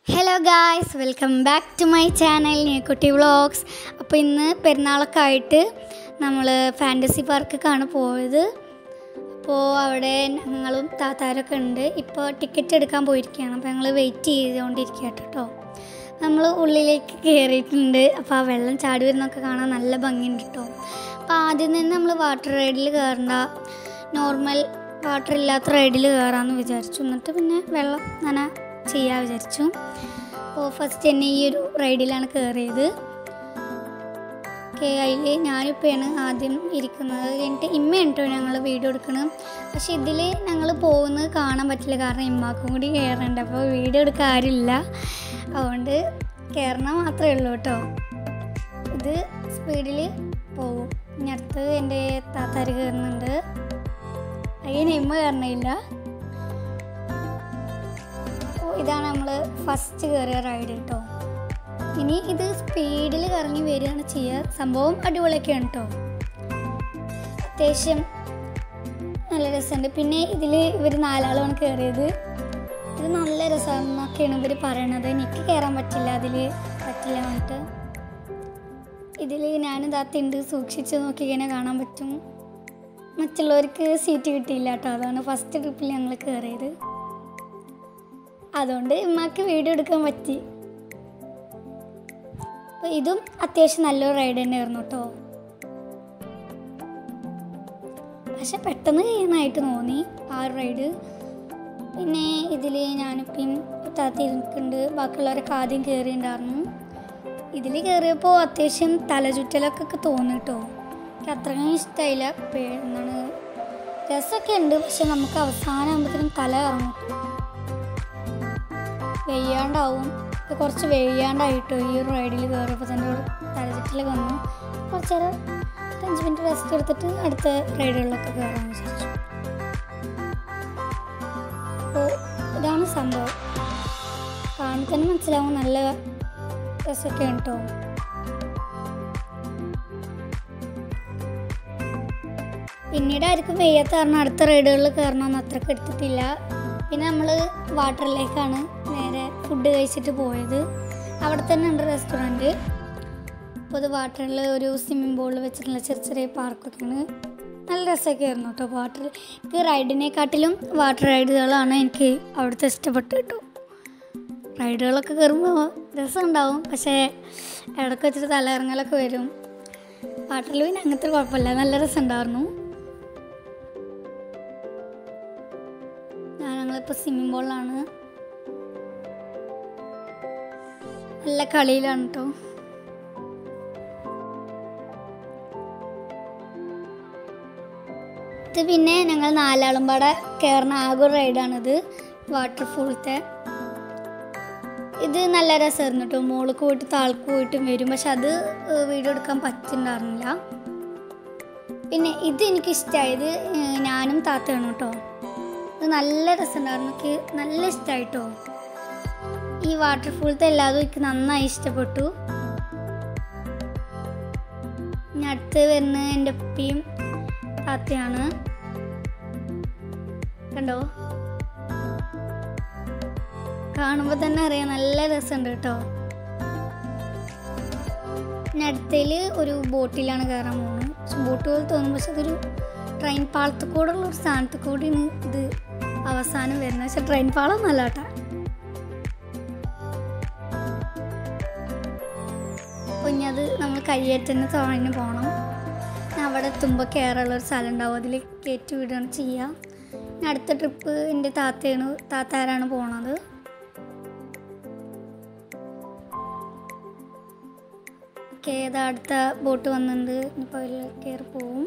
Hello guys welcome back to my channel Neekutty vlogs അപ്പോൾ ഇന്ന് പെരുന്നാളൊക്കെ ആയിട്ട് നമ്മൾ ഫാൻറ്റസി പാർക്കൊക്കെയാണ് പോയത് അപ്പോൾ അവിടെ ഞങ്ങളും താത്താരൊക്കെ ഉണ്ട് ഇപ്പോൾ ടിക്കറ്റ് എടുക്കാൻ പോയിരിക്കുകയാണ് അപ്പോൾ ഞങ്ങൾ വെയിറ്റ് ചെയ്തുകൊണ്ടിരിക്കുക കേട്ടോ നമ്മൾ ഉള്ളിലേക്ക് കയറിയിട്ടുണ്ട് അപ്പോൾ ആ വെള്ളം ചാടി വരുന്നൊക്കെ കാണാൻ നല്ല ഭംഗിയുണ്ട് കേട്ടോ അപ്പോൾ ആദ്യം തന്നെ നമ്മൾ വാട്ടർ റൈഡിൽ കയറണ്ട നോർമൽ വാട്ടർ ഇല്ലാത്ത റൈഡിൽ കയറാമെന്ന് വിചാരിച്ചു എന്നിട്ട് പിന്നെ വെള്ളം നന ചെയ്യാൻ വിചാരിച്ചു അപ്പോൾ ഫസ്റ്റ് തന്നെ ഈ ഒരു റൈഡിലാണ് കയറിയത് ഓക്കെ അതിൽ ഞാനിപ്പോഴാണ് ആദ്യം ഇരിക്കുന്നത് എന്നിട്ട് ഇമ്മയാണ് കേട്ടോ ഞങ്ങൾ വീഡിയോ എടുക്കണം പക്ഷെ ഇതിൽ ഞങ്ങൾ പോകുന്നത് കാണാൻ പറ്റില്ല കാരണം ഇമ്മാക്കും കൂടി കയറണ്ട അപ്പോൾ വീഡിയോ എടുക്കാൻ ആരില്ല അതുകൊണ്ട് കയറണം മാത്രമേ ഉള്ളൂ കേട്ടോ ഇത് സ്പീഡിൽ പോകും ഇനി അടുത്ത് എൻ്റെ താത്താര് കയറുന്നുണ്ട് അതിന് ഇമ്മ കയറണില്ല അപ്പോൾ ഇതാണ് നമ്മൾ ഫസ്റ്റ് കയറിയ റൈഡ് കേട്ടോ ഇനി ഇത് സ്പീഡിൽ കറങ്ങി വരികയാണ് ചെയ്യുക സംഭവം അടിപൊളിയൊക്കെയാണ് കേട്ടോ അത്യാവശ്യം നല്ല രസമുണ്ട് പിന്നെ ഇതിൽ ഇവർ നാലാളുമാണ് കയറിയത് ഇത് നല്ല രസമെന്നൊക്കെയാണ് ഇവർ പറയണത് എനിക്ക് കയറാൻ പറ്റില്ല അതിൽ പറ്റില്ല എന്നിട്ട് ഇതിൽ ഞാനും താത്തയുണ്ട് സൂക്ഷിച്ച് നോക്കി ഇങ്ങനെ കാണാൻ പറ്റും മറ്റുള്ളവർക്ക് സീറ്റ് കിട്ടിയില്ല കേട്ടോ അതാണ് ഫസ്റ്റ് ട്രിപ്പിൽ ഞങ്ങൾ കയറിയത് അതുകൊണ്ട് ഉമ്മാക്ക് വീഡിയോ എടുക്കാൻ പറ്റി അപ്പോൾ ഇതും അത്യാവശ്യം നല്ലൊരു റൈഡ് തന്നെയായിരുന്നു കേട്ടോ പക്ഷെ പെട്ടെന്ന് ചെയ്യാനായിട്ട് തോന്നി ആ ഒരു റൈഡ് പിന്നെ ഇതിൽ ഞാനിപ്പം താത്തി ഇരിക്കുന്നുണ്ട് ബാക്കിയുള്ളവരൊക്കെ ആദ്യം കയറിയിട്ടുണ്ടായിരുന്നു ഇതിൽ കയറിയപ്പോൾ അത്യാവശ്യം തലചുറ്റലൊക്കെ തോന്നി കേട്ടോ എനിക്ക് അത്രയും ഇഷ്ടമായില്ല പേ- എന്താണ് രസമൊക്കെ ഉണ്ട് പക്ഷെ നമുക്ക് അവസാനം ആകുമ്പോഴത്തേനും തല ഇറങ്ങും വെയ്യാണ്ടാവും ഇപ്പൊ കുറച്ച് വെയ്യാണ്ടായിട്ടോ ഈ ഒരു റൈഡിൽ കയറിയപ്പോൾ തന്നെ ഒരു തലചുറ്റലൊക്കെ വന്നു കുറച്ച് നേരം ഒരു അഞ്ച് മിനിറ്റ് റെസ്റ്റ് എടുത്തിട്ട് അടുത്ത റൈഡുകളിലൊക്കെ കയറാൻ വിചാരിച്ചു അപ്പോൾ ഇതാണ് സംഭവം കാണി തന്നെ മനസ്സിലാവും നല്ല രസമൊക്കെയാണ് കേട്ടോ പിന്നീട് ആർക്കും വെയ്യാത്ത കാരണം അടുത്ത റൈഡുകളിൽ കയറണമെന്ന് അത്രക്ക് എടുത്തിട്ടില്ല പിന്നെ നമ്മൾ വാട്ടറിലേക്കാണ് നേരെ ഫുഡ് കഴിച്ചിട്ട് പോയത് അവിടെ തന്നെ ഉണ്ട് റെസ്റ്റോറൻറ്റ് അപ്പോൾ അത് വാട്ടറിൽ ഒരു സ്വിമ്മിംഗ് പൂളിൽ വെച്ചിട്ടുള്ള ചെറിയ ചെറിയ പാർക്കൊക്കെയാണ് നല്ല രസമൊക്കെ ആയിരുന്നു കേട്ടോ വാട്ടർ എനിക്ക് റൈഡിനെക്കാട്ടിലും വാട്ടർ റൈഡുകളാണ് എനിക്ക് അവിടുത്തെ ഇഷ്ടപ്പെട്ടു കേട്ടോ റൈഡുകളൊക്കെ കയറുമ്പോൾ രസമുണ്ടാവും പക്ഷേ ഇടയ്ക്ക് വെച്ചിട്ട് തലയിറങ്ങലൊക്കെ വരും വാട്ടറിൽ പിന്നെ അങ്ങനത്തെ കുഴപ്പമില്ല നല്ല രസമുണ്ടായിരുന്നു ഞാൻ ഞങ്ങളിപ്പോൾ സ്വിമ്മിംഗ് പൂളിലാണ് നല്ല കളിയിലാണ് കേട്ടോ ഇത് പിന്നെ ഞങ്ങൾ നാലാളും പാടെ കയറുന്ന ആകെ ഒരു റൈഡാണിത് വാട്ടർഫോളത്തെ ഇത് നല്ല രസമായിരുന്നു കേട്ടോ മോൾക്ക് പോയിട്ട് താൾക്ക് പോയിട്ടും വരും പക്ഷെ അത് ഏഹ്, വീഡിയോ എടുക്കാൻ പറ്റുന്നുണ്ടായിരുന്നില്ല പിന്നെ ഇത് എനിക്ക് ഇഷ്ടമായത് ഞാനും താത്തയാണ് കേട്ടോ ഇത് നല്ല രസമുണ്ടായിരുന്നു എനിക്ക് നല്ല ഇഷ്ടമായിട്ടോ ഈ വാട്ടർഫോളത്തെ എല്ലാതും എനിക്ക് നന്നായി ഇഷ്ടപ്പെട്ടു ഇനി അടുത്ത് വരുന്ന എൻ്റെ ഉപ്പയും താത്തയാണ് കണ്ടോ കാണുമ്പോൾ തന്നെ അറിയാം നല്ല രസമുണ്ട് കേട്ടോ പിന്നെ അടുത്തതിൽ ഒരു ബോട്ടിലാണ് കയറാൻ പോകുന്നത് പക്ഷെ ബോട്ട് പോലെ തോന്നും പക്ഷെ അതൊരു ട്രെയിൻ പാളത്തിൽ കൂടെ ഉള്ള ഒരു സ്ഥാനത്ത് കൂടിയാണ് ഇത് അവസാനം വരുന്നത് പക്ഷെ ട്രെയിൻ പാളമൊന്നുമല്ല കേട്ടോ അപ്പോൾ ഇനി അത് നമ്മൾ കയ്യേറ്റന്ന് തുഴഞ്ഞ് പോകണം പിന്നെ അവിടെ എത്തുമ്പോൾ കയറുള്ള ഒരു സ്ഥലം ഉണ്ടാവും അതിൽ കയറ്റി വിടുകയാണ് ചെയ്യുക പിന്നെ അടുത്ത ട്രിപ്പ് എൻ്റെ താത്തയാണ് താത്താരാണ് പോണത് ഓക്കെ ഏതാ അടുത്ത ബോട്ട് വന്നിട്ടുണ്ട് ഇപ്പോൾ അതിൽ കയറി പോവും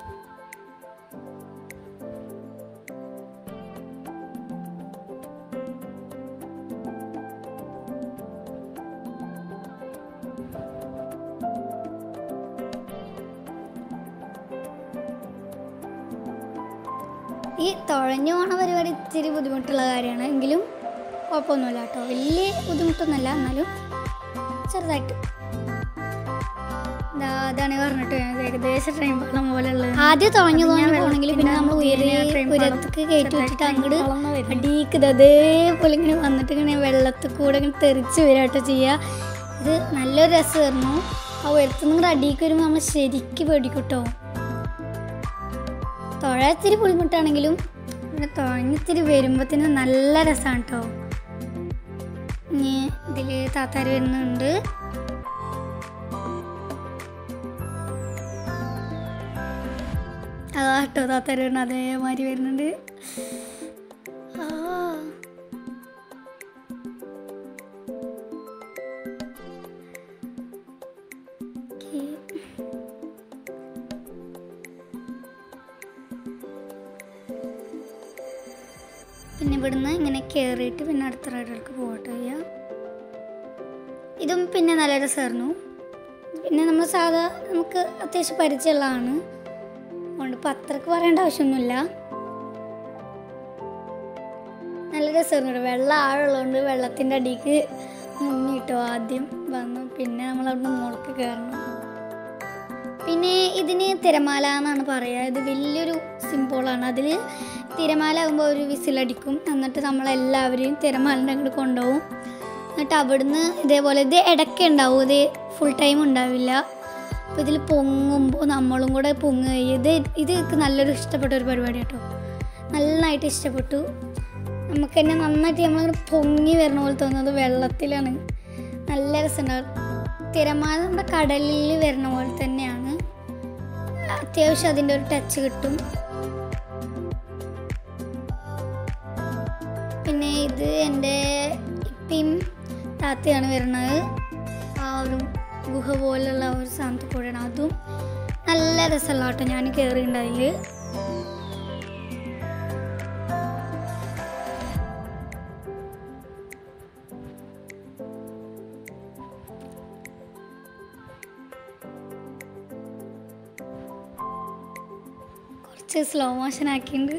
ഈ തുഴഞ്ഞു പോണ പരിപാടി ഇത്തിരി ബുദ്ധിമുട്ടുള്ള കാര്യമാണ് എങ്കിലും കുഴപ്പമൊന്നുമില്ല കേട്ടോ വലിയ ബുദ്ധിമുട്ടൊന്നുമല്ല എന്നാലും ചെറുതായിട്ട് ദാ അതാണ് പറഞ്ഞിട്ട് ഞാൻ ഏകദേശം ട്രെയിൻ പാളം പോലെയുള്ളത് ആദ്യം തുടങ്ങി ഞാൻ തുടങ്ങി വെള്ളത്തിൽ പോകണമെങ്കിൽ പിന്നെ നമ്മൾ ഉയരെ ഞാൻ train പാളം ഉയരത്തേക്ക് കയറ്റി വെച്ചിട്ട് ചെറുതായിട്ട് അങ്ങോട്ട് train പാളം വരുന്നു. അടിക്ക് അതേപോലെ ഇങ്ങനെ വന്നിട്ട് ഇങ്ങനെ വെള്ളത്തിൽ കൂടെ ഇങ്ങനെ തെറിച്ച് വരാട്ടോ ചെയ്യുക ഇത് നല്ലൊരു രസമായിരുന്നു ആ ഉയരത്തുനിന്ന് ഇങ്ങോട്ട് അടിക്ക് വരുമ്പോൾ നമ്മൾ ശരിക്കും പേടിക്കൂട്ടോ തുഴ ഇത്തിരി ബുദ്ധിമുട്ടാണെങ്കിലും ഇവിടെ തുഴഞ്ഞിത്തിരി വരുമ്പോഴത്തേന് നല്ല രസമാണ് കേട്ടോ ഇനി ഇതിൽ താത്താര് വരുന്നുണ്ട് അതാ കേട്ടോ താത്താര് വരുന്നത് അതേമാതിരി വരുന്നുണ്ട് ആ ഓക്കേ. പിന്നെ ഇവിടുന്ന് ഇങ്ങനെ കയറിയിട്ട് പിന്നെ അടുത്ത റൈഡർക്ക് പോകട്ടെ ചെയ്യാം ഇതും പിന്നെ നല്ല രസമായിരുന്നു പിന്നെ നമ്മൾ സാധാ നമുക്ക് അത്യാവശ്യം പരിചയമുള്ളതാണ് അതുകൊണ്ട് ഇപ്പം അത്രക്ക് പറയേണ്ട ആവശ്യമൊന്നുമില്ല നല്ല രസമായിരുന്നു കേട്ടോ. വെള്ളം ആഴമുള്ളതുകൊണ്ട് വെള്ളത്തിൻ്റെ അടിക്ക് മുങ്ങിട്ടോ ആദ്യം വന്നു പിന്നെ നമ്മൾ അവിടുന്ന് മുകൾക്ക് കയറണം പിന്നെ ഇതിന് തിരമാല എന്നാണ് പറയുക ഇത് വലിയൊരു സിംബോളാണ് അതിൽ തിരമാല ആകുമ്പോൾ ഒരു വിസിലടിക്കും എന്നിട്ട് നമ്മളെല്ലാവരെയും തിരമാലിൻ്റെ അങ്ങോട്ട് കൊണ്ടുപോകും എന്നിട്ട് അവിടുന്ന് ഇതേപോലെ ഇത് ഇടയ്ക്ക് ഉണ്ടാവും ഇത് ഫുൾ ടൈം ഉണ്ടാവില്ല അപ്പോൾ ഇതിൽ പൊങ്ങുമ്പോൾ നമ്മളും കൂടെ പൊങ്ങുക ഇത് ഇത് എനിക്ക് നല്ലൊരു ഇഷ്ടപ്പെട്ട ഒരു പരിപാടി കേട്ടോ നന്നായിട്ട് ഇഷ്ടപ്പെട്ടു നമുക്ക് തന്നെ നന്നായിട്ട് നമ്മളിങ്ങനെ പൊങ്ങി വരുന്ന പോലെ തോന്നുന്നത് വെള്ളത്തിലാണ് നല്ല രസമുണ്ടാവും തിരമാല നമ്മുടെ കടലിൽ വരുന്ന പോലെ തന്നെയാണ് അത്യാവശ്യം അതിൻ്റെ ഒരു ടച്ച് കിട്ടും പിന്നെ ഇത് എൻ്റെ ഇപ്പം താത്തയാണ് വരുന്നത് ആ ഒരു ഗുഹ പോലുള്ള ഒരു സാധനത്തിൽ കൂടെയാണ് അതും നല്ല രസമുള്ള കേട്ടോ ഞാൻ കയറിയിട്ടുണ്ട് അതിൽ കുറച്ച് സ്ലോ മോഷൻ ആക്കിയിട്ടുണ്ട്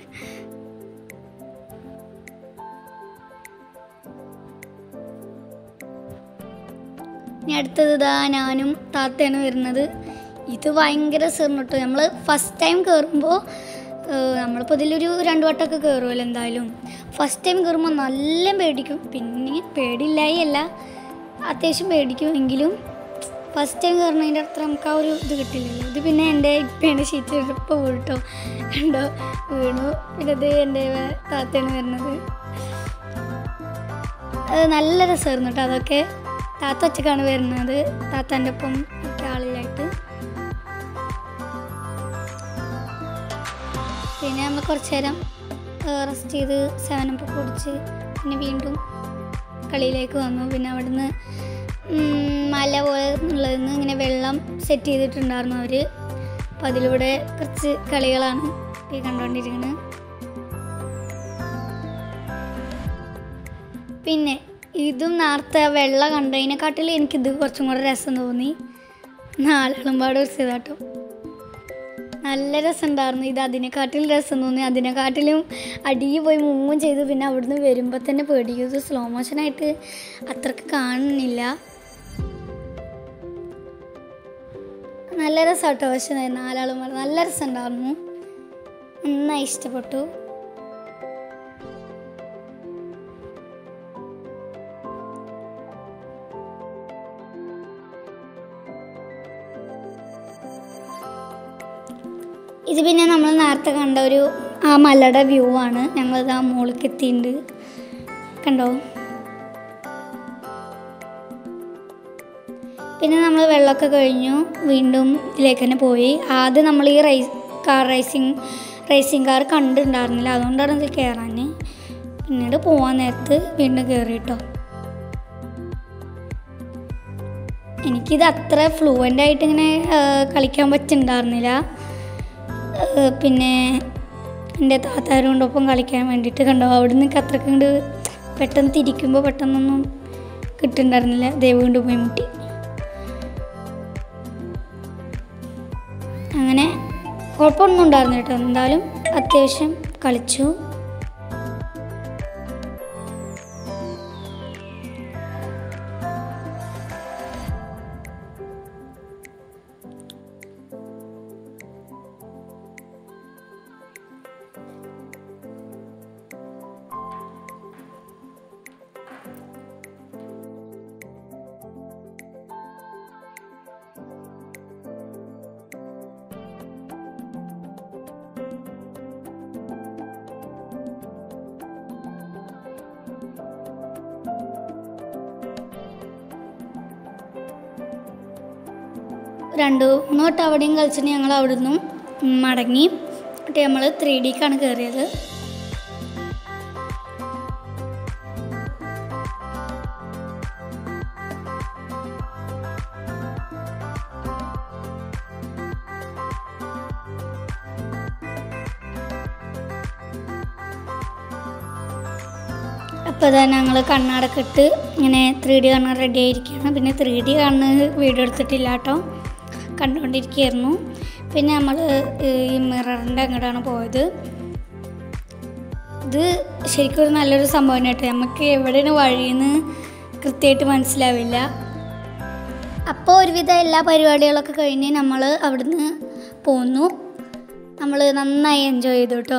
ഇനി അടുത്തത് ഇതാ ഞാനും താത്തയാണ് വരുന്നത് ഇത് ഭയങ്കര രസമാണ് കേട്ടോ നമ്മൾ ഫസ്റ്റ് ടൈം കയറുമ്പോൾ നമ്മളിപ്പോൾ ഇതിലൊരു രണ്ട് വട്ടമൊക്കെ കയറുമല്ലോ എന്തായാലും ഫസ്റ്റ് ടൈം കയറുമ്പോൾ നല്ല പേടിക്കും പിന്നെ പേടിയില്ലായി അല്ല അത്യാവശ്യം പേടിക്കുമെങ്കിലും ഫസ്റ്റ് ടൈം കയറുന്നതിൻ്റെ അത്ര നമുക്ക് ആ ഒരു ഇത് കിട്ടില്ലല്ലോ ഇത് പിന്നെ എൻ്റെ ഇപ്പേൻ്റെ ഷീറ്റ് ഇപ്പോൾ വീട്ടോ കണ്ടോ വീണു പിന്നെ ഇത് എൻ്റെ താത്തയാണ് വരുന്നത് അത് നല്ല രസമായിരുന്നു കേട്ടോ അതൊക്കെ താത്ത ഒറ്റക്കാണ് വരുന്നത് താത്താൻ്റെ ഒപ്പം ഒക്കെ ആളിലായിട്ട് പിന്നെ നമ്മൾ കുറച്ച് നേരം റെസ്റ്റ് ചെയ്ത് സെവനപ്പ് കുടിച്ച് പിന്നെ വീണ്ടും കളിയിലേക്ക് വന്നു പിന്നെ അവിടുന്ന് ഉം, മല പോലെ ഉള്ളതിൽ നിന്ന് ഇങ്ങനെ വെള്ളം സെറ്റ് ചെയ്തിട്ടുണ്ടായിരുന്നു അവർ അപ്പോൾ അതിലൂടെ കുറച്ച് കളികളാണ് ഈ കണ്ടുകൊണ്ടിരിക്കുന്നത് പിന്നെ ഇതും നേരത്തെ വെള്ള കണ്ടതിനെക്കാട്ടിൽ എനിക്കിത് കുറച്ചും കൂടെ രസം തോന്നി നാളുകളും പാടെ ഒരു ഇതാട്ടോ നല്ല രസം ഉണ്ടായിരുന്നു ഇത് അതിനെക്കാട്ടിലും രസം തോന്നി അതിനെക്കാട്ടിലും അടിയിൽ പോയി മുങ്ങും ചെയ്തു പിന്നെ അവിടുന്ന് വരുമ്പോൾ തന്നെ പേടിക്കും ഇത് സ്ലോ മോഷനായിട്ട് അത്രക്ക് കാണുന്നില്ല നല്ല രസമാട്ടോ പക്ഷെ നാലാളും പാടെ നല്ല രസം ഉണ്ടായിരുന്നു നന്നായി ഇഷ്ടപ്പെട്ടു ഇത് പിന്നെ നമ്മൾ നേരത്തെ കണ്ട ഒരു ആ മലയുടെ വ്യൂ ആണ് ഞങ്ങളിത് ആ മുകളിലേക്ക് എത്തിയിട്ടുണ്ട് കണ്ടോ പിന്നെ നമ്മൾ വെള്ളമൊക്കെ കഴിഞ്ഞു വീണ്ടും ഇതിലേക്ക് തന്നെ പോയി ആദ്യം നമ്മൾ ഈ race car racing racing car കണ്ടിട്ടുണ്ടായിരുന്നില്ല അതുകൊണ്ടാണ് ഇതിൽ കയറാൻ പിന്നീട് പോകാൻ നേരത്ത് വീണ്ടും കയറി കേട്ടോ എനിക്കിത് അത്ര ഫ്ലുവൻ്റ് ആയിട്ട് ഇങ്ങനെ ആ, കളിക്കാൻ പറ്റുന്നുണ്ടായിരുന്നില്ല ഏഹ് പിന്നെ എൻ്റെ താത്താരോടൊപ്പം കളിക്കാൻ വേണ്ടിയിട്ട് കണ്ടോ അവിടെ നിന്ന് അത്രക്ക് കണ്ട് പെട്ടെന്ന് തിരിക്കുമ്പോൾ പെട്ടെന്നൊന്നും കിട്ടുന്നുണ്ടായിരുന്നില്ല ദൈവം കൊണ്ട് പോയി മുട്ടി അങ്ങനെ കുഴപ്പമൊന്നും ഉണ്ടായിരുന്നു കേട്ടോ എന്തായാലും അത്യാവശ്യം കളിച്ചു രണ്ട് മൂന്ന് വട്ടം അവിടെയും കളിച്ചിട്ട് ഞങ്ങൾ അവിടെ നിന്നും മടങ്ങി എന്നിട്ട് നമ്മൾ ത്രീ ഡിക്കാണ് കയറിയത് അപ്പോൾ അതാ ഞങ്ങൾ കണ്ണാടൊക്കെ ഇട്ട് ഇങ്ങനെ ത്രീ ഡി കാണാൻ റെഡി ആയിരിക്കുകയാണ് പിന്നെ ത്രീ ഡി കാണുന്നത് വീഡിയോ എടുത്തിട്ടില്ല കേട്ടോ കണ്ടുകൊണ്ടിരിക്കുകയായിരുന്നു പിന്നെ നമ്മൾ ഈ മിററിൻ്റെ അങ്ങോട്ടാണ് പോയത് ഇത് ശരിക്കും ഒരു നല്ലൊരു സംഭവം കേട്ടോ നമുക്ക് എവിടെയാണ് വഴിയെന്ന് കൃത്യമായിട്ട് മനസ്സിലാവില്ല അപ്പോൾ ഒരുവിധം എല്ലാ പരിപാടികളൊക്കെ കഴിഞ്ഞ് നമ്മൾ അവിടുന്ന് പോന്നു നമ്മൾ നന്നായി എൻജോയ് ചെയ്തു കേട്ടോ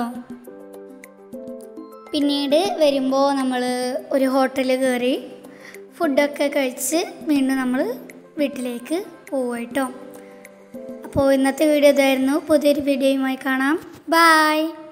പിന്നീട് വരുമ്പോൾ നമ്മൾ ഒരു ഹോട്ടലിൽ കയറി ഫുഡൊക്കെ കഴിച്ച് വീണ്ടും നമ്മൾ വീട്ടിലേക്ക് പോവുക കേട്ടോ അപ്പോൾ ഇന്നത്തെ വീഡിയോ ഇതായിരുന്നു പുതിയൊരു വീഡിയോയുമായി കാണാം ബായ്